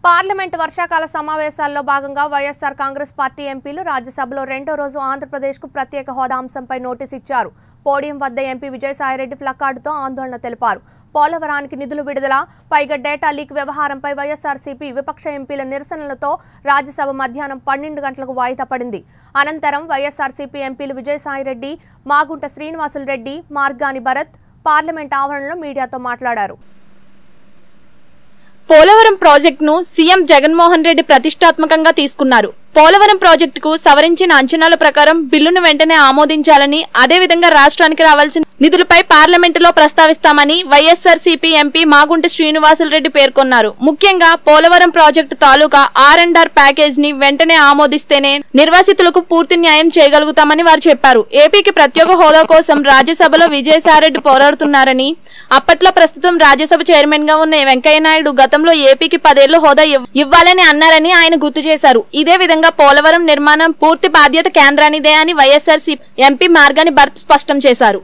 parliament వర్షాకాల సమావేశాల్లో భాగంగా వైఎస్ఆర్ కాంగ్రెస్ పార్టీ ఎంపీలు రాజ్యసభలో రెండో రోజు ఆంధ్రప్రదేశ్కు ప్రత్యేక హోదా అంశంపై నోటీస్ ఇచ్చారు పోడియం వద్ద ఎంపీ విజయసాయిరెడ్డి ప్లకార్డుతో ఆందోళన తెలిపారు పోలవరానికి నిధులు విడుదల పైగా డేటా లీక్ వ్యవహారంపై వైఎస్ఆర్సీపీ విపక్ష ఎంపీల నిరసనలతో రాజ్యసభ మధ్యాహ్నం పన్నెండు గంటలకు వాయిదా పడింది అనంతరం వైఎస్ఆర్సీపీ ఎంపీలు విజయసాయిరెడ్డి మాగుంట శ్రీనివాసులు రెడ్డి మార్గాని భరత్ పార్లమెంట్ ఆవరణలో మీడియాతో మాట్లాడారు పోలవరం ప్రాజెక్టును సీఎం జగన్మోహన్ రెడ్డి ప్రతిష్టాత్మకంగా తీసుకున్నారు పోలవరం ప్రాజెక్టుకు సవరించిన అంచనాల ప్రకారం బిల్లును వెంటనే ఆమోదించాలని అదేవిధంగా రాష్ట్రానికి రావాల్సిన నిధులపై పార్లమెంటులో ప్రస్తావిస్తామని వైఎస్ఆర్సీపీ ఎంపీ మాగుంటి శ్రీనివాసులరెడ్డి పేర్కొన్నారు ముఖ్యంగా పోలవరం ప్రాజెక్టు తాలూకా ఆర్ అండ్ ఆర్ ప్యాకేజ్ ని వెంటనే ఆమోదిస్తేనే నిర్వాసితులకు పూర్తి న్యాయం చేయగలుగుతామని వారు చెప్పారు ఏపీకి ప్రత్యేక హోదా కోసం రాజ్యసభలో విజయసాయిరెడ్డి పోరాడుతున్నారని అప్పట్లో ప్రస్తుతం రాజ్యసభ చైర్మన్ గా ఉన్న వెంకయ్యనాయుడు గతంలో ఏపీకి పదేళ్ల హోదా ఇవ్- ఇవ్వాలని అన్నారని ఆయన గుర్తు చేశారు ఇదే విధంగా పోలవరం నిర్మాణం పూర్తి బాధ్యత కేంద్రానిదే అని వైఎస్ఆర్సీ ఎంపీ మార్గాని భరత్ స్పష్టం చేశారు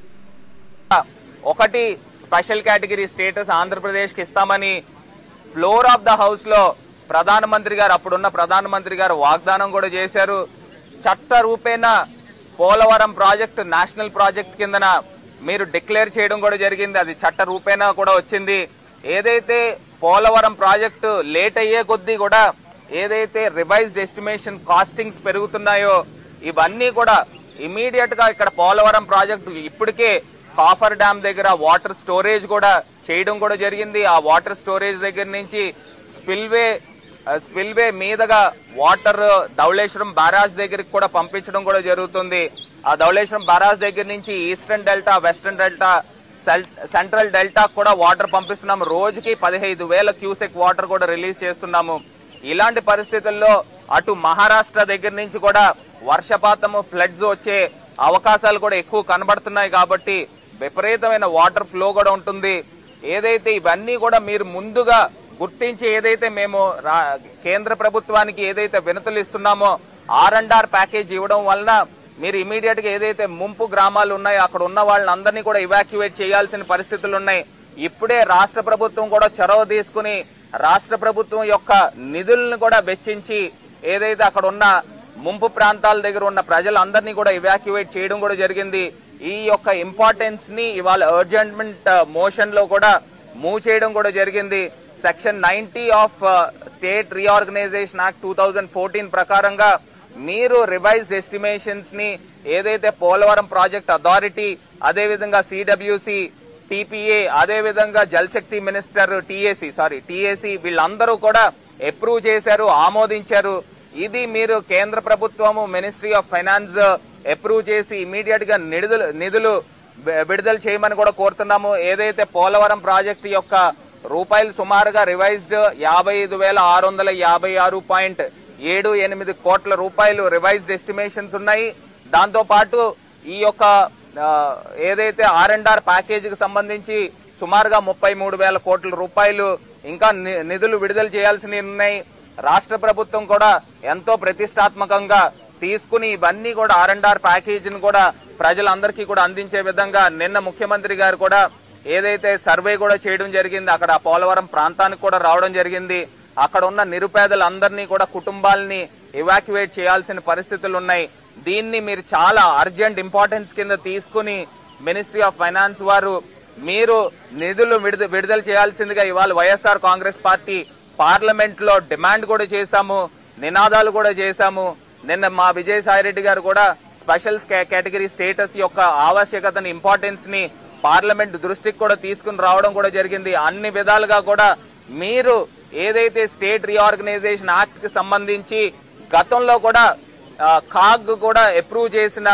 ఒకటి స్పెషల్ కేటగిరీ స్టేటస్ ఆంధ్రప్రదేశ్కి ఇస్తామని ఫ్లోర్ ఆఫ్ ద హౌస్ లో ప్రధానమంత్రి గారు అప్పుడున్న ప్రధానమంత్రి గారు వాగ్దానం కూడా చేశారు చట్ట రూపేణ పోలవరం ప్రాజెక్ట్ నేషనల్ ప్రాజెక్ట్ కిందన మీరు డిక్లేర్ చేయడం కూడా జరిగింది అది చట్ట రూపేణ కూడా వచ్చింది ఏదైతే పోలవరం ప్రాజెక్టు లేట్ అయ్యే కొద్దీ కూడా ఏదైతే రివైజ్డ్ ఎస్టిమేషన్ కాస్టింగ్స్ పెరుగుతున్నాయో ఇవన్నీ కూడా ఇమీడియట్ గా ఇక్కడ పోలవరం ప్రాజెక్టు ఇప్పటికే కాఫర్ డ్యామ్ దగ్గర వాటర్ స్టోరేజ్ కూడా చేయడం కూడా జరిగింది ఆ వాటర్ స్టోరేజ్ దగ్గర నుంచి స్పిల్వే స్పిల్వే మీదుగా వాటర్ ధవళేశ్వరం బ్యారాజ్ దగ్గరికి కూడా పంపించడం కూడా జరుగుతుంది ఆ ధవళేశ్వరం బ్యారాజ్ దగ్గర నుంచి ఈస్టర్న్ డెల్టా వెస్టర్న్ డెల్టా సెల్- సెంట్రల్ డెల్టా కూడా వాటర్ పంపిస్తున్నాము రోజుకి పదిహైదు వేల క్యూసెక్ వాటర్ కూడా రిలీజ్ చేస్తున్నాము ఇలాంటి పరిస్థితుల్లో అటు మహారాష్ట్ర దగ్గర నుంచి కూడా వర్షపాతము ఫ్లడ్స్ వచ్చే అవకాశాలు కూడా ఎక్కువ కనబడుతున్నాయి కాబట్టి విపరీతమైన వాటర్ ఫ్లో కూడా ఉంటుంది ఏదైతే ఇవన్నీ కూడా మీరు ముందుగా గుర్తించి ఏదైతే మేము రా- కేంద్ర ప్రభుత్వానికి ఏదైతే వినతులు ఇస్తున్నామో ఆర్ అండ్ ఆర్ ప్యాకేజ్ ఇవ్వడం వలన మీరు ఇమీడియట్ గా ఏదైతే ముంపు గ్రామాలు ఉన్నాయో అక్కడ ఉన్న వాళ్ళందరినీ కూడా ఇవాక్యువేట్ చేయాల్సిన పరిస్థితులు ఉన్నాయి ఇప్పుడే రాష్ట్ర ప్రభుత్వం కూడా చొరవ తీసుకుని రాష్ట్ర ప్రభుత్వం యొక్క నిధులను కూడా వెచ్చించి ఏదైతే అక్కడ ఉన్న ముంపు ప్రాంతాల దగ్గర ఉన్న ప్రజలందరినీ కూడా ఇవాక్యువేట్ చేయడం కూడా జరిగింది ఈ యొక్క ఇంపార్టెన్స్ ని ఇవాళ అర్జెంట్మెంట్ మోషన్ లో కూడా మూవ్ చేయడం కూడా జరిగింది section ninety of state reorganisation act two thousand fourteen ప్రకారంగా మీరు రివైజ్డ్ ఎస్టిమేషన్స్ ని ఏదైతే పోలవరం ప్రాజెక్ట్ అథారిటీ అదేవిధంగా సిడబ్ల్యూసి టీపీఏ అదే విధంగా Jalshakti minister TAC sorry TAC వీళ్ళందరూ కూడా అప్రూవ్ చేశారు ఆమోదించారు ఇది మీరు కేంద్ర ప్రభుత్వము మినిస్ట్రీ ఆఫ్ ఫైనాన్స్ అప్రూవ్ చేసి ఇమీడియట్ గా నిధులు నిధులు వి- విడుదల చేయమని కూడా కోరుతున్నాము ఏదైతే పోలవరం ప్రాజెక్టు యొక్క రూపాయలు సుమారుగా రివైజ్డ్ యాభై ఐదు వేల ఆరు వందల యాభై ఆరు పాయింట్ ఏడు ఎనిమిది కోట్ల రూపాయలు రివైజ్డ్ ఎస్టిమేషన్స్ ఉన్నాయి దాంతో పాటు ఈ యొక్క ఆ, ఏదైతే ఆర్ అండ్ ఆర్ ప్యాకేజ్ కి సంబంధించి సుమారుగా ముప్పై మూడు వేల కోట్ల రూపాయలు ఇంకా ని- నిధులు విడుదల చేయాల్సి ఉన్నాయి రాష్ట్ర ప్రభుత్వం కూడా ఎంతో ప్రతిష్టాత్మకంగా తీసుకుని ఇవన్నీ కూడా ఆర్ అండ్ ఆర్ ప్యాకేజ్ ని కూడా ప్రజలందరికీ కూడా అందించే విధంగా నిన్న ముఖ్యమంత్రి గారు కూడా ఏదైతే సర్వే కూడా చేయడం జరిగింది అక్కడ పోలవరం ప్రాంతానికి కూడా రావడం జరిగింది అక్కడ ఉన్న నిరుపేదలందరినీ కూడా కుటుంబాలని ఎవాక్యువేట్ చేయాల్సిన పరిస్థితులు ఉన్నాయి దీన్ని మీరు చాలా అర్జెంట్ ఇంపార్టెన్స్ కింద తీసుకుని మినిస్ట్రీ ఆఫ్ ఫైనాన్స్ వారు మీరు నిధులు విడుదల విడుదల చేయాల్సిందిగా ఇవాళ వైఎస్ఆర్ కాంగ్రెస్ పార్టీ పార్లమెంట్ లో డిమాండ్ కూడా చేశాము నినాదాలు కూడా చేశాము నిన్న మా విజయసాయిరెడ్డి గారు కూడా స్పెషల్ కే- కేటగిరీ స్టేటస్ యొక్క ఆవశ్యకతని ఇంపార్టెన్స్ ని పార్లమెంట్ దృష్టికి కూడా తీసుకుని రావడం కూడా జరిగింది అన్ని విధాలుగా కూడా మీరు ఏదైతే స్టేట్ రీఆర్గనైజేషన్ యాక్ట్ కి సంబంధించి గతంలో కూడా ఆ, కాగ్ కూడా అప్రూవ్ చేసిన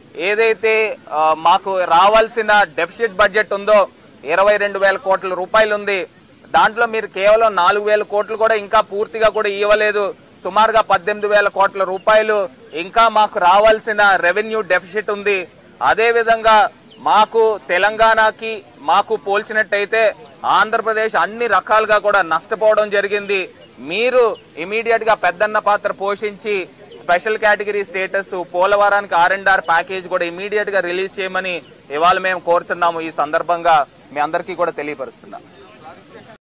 ఏదైతే ఆ, మాకు రావాల్సిన డెఫిసిట్ బడ్జెట్ ఉందో ఇరవై రెండు వేల కోట్ల రూపాయలు ఉంది దాంట్లో మీరు కేవలం నాలుగు వేల కోట్లు కూడా ఇంకా పూర్తిగా కూడా ఇవ్వలేదు సుమారుగా పద్దెనిమిది వేల కోట్ల రూపాయలు ఇంకా మాకు రావాల్సిన రెవెన్యూ డెఫిసిట్ ఉంది అదే విధంగా మాకు తెలంగాణకి మాకు పోల్చినట్టయితే ఆంధ్రప్రదేశ్ అన్ని రకాలుగా కూడా నష్టపోవడం జరిగింది మీరు ఇమీడియట్ గా పెద్దన్న పాత్ర పోషించి స్పెషల్ కేటగిరీ స్టేటస్ పోలవరానికి ఆర్ అండ్ ఆర్ ప్యాకేజ్ కూడా ఇమీడియట్ గా రిలీజ్ చేయమని ఇవాళ మేము కోరుతున్నాము ఈ సందర్భంగా మీ అందరికీ కూడా తెలియపరుస్తున్నాం